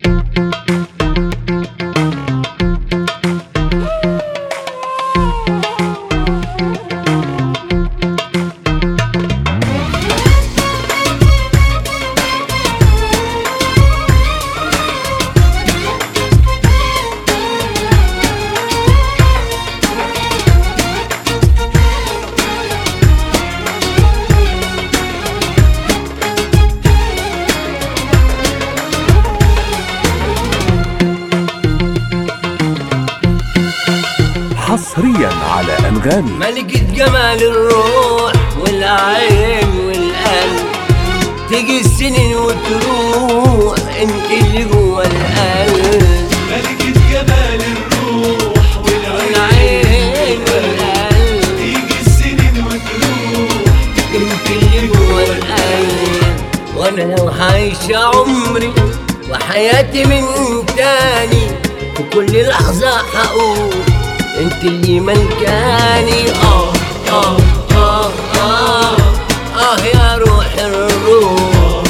حصريا على أنغامي ملكة جمال الروح والعين والقلب تيجي السنين وتروح انت اللي جوا القلب ملكة جمال الروح والعين والعين والقلب تيجي السنين وتروح انت اللي جوا القلب وانا لو عايشة عمري وحياتي من تاني في كل لحظة هقول انت اللي ملكاني اه اه اه اه اه يا روح الروح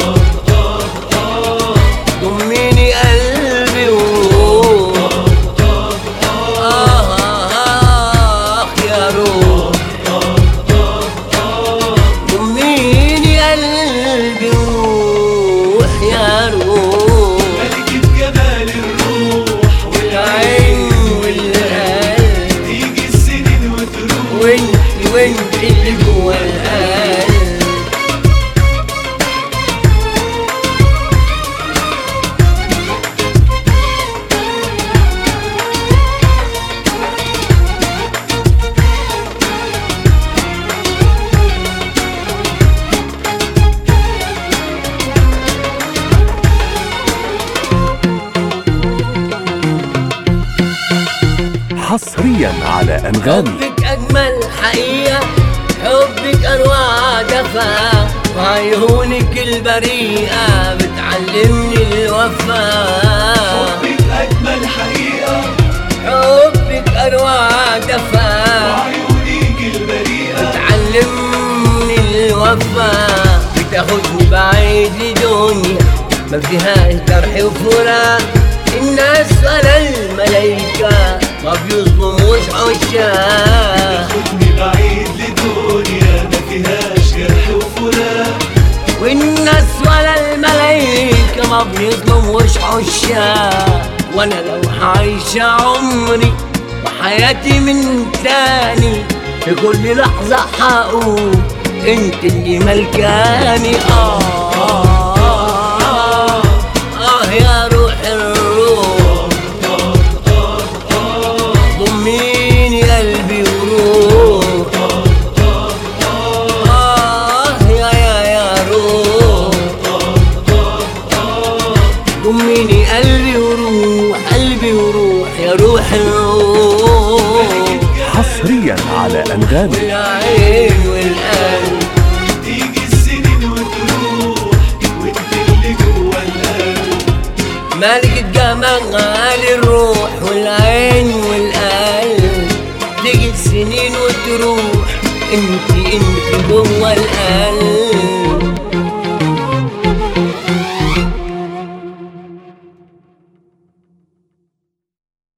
ضميني قلبي وروح آه آه آه يا روح ضميني قلبي وروح يا روح ملكة جمال الروح العين والعين والقلب تيجي السنين وتروح وانت وانت اللي جوا القلب حصريا على أنغامي حبك أجمل حقيقة حبك أروع دفا وعيونك البريئة بتعلمني الوفاء حبك أجمل حقيقة حبك أروع دفا وعيونيك البريئة بتعلمني الوفاء بتاخدني بعيد لدنيا ما فيهاش جرح وفراق الناس ولا الملايكة ما بيظلموش عشاق خدني بعيد لدنيا ما فيهاش جرح وفراق والناس ولا الملايكة ما بيظلموش عشاق وانا لو عايشة عمري وحياتي من تاني في كل لحظة هقول انت اللي ملكاني آه آه, آه, آه يا روح الروح ضميني قلبي وروح آه يا يا يا روح ضميني قلبي وروح قلبي وروح يا روح الروح حصريا على أنغامي والعين والقلب تيجي السنين وتروح وانت اللي جوا القلب ملكة جمال الروح والعين والقلب تيجي السنين وتروح انت انت جوه القلب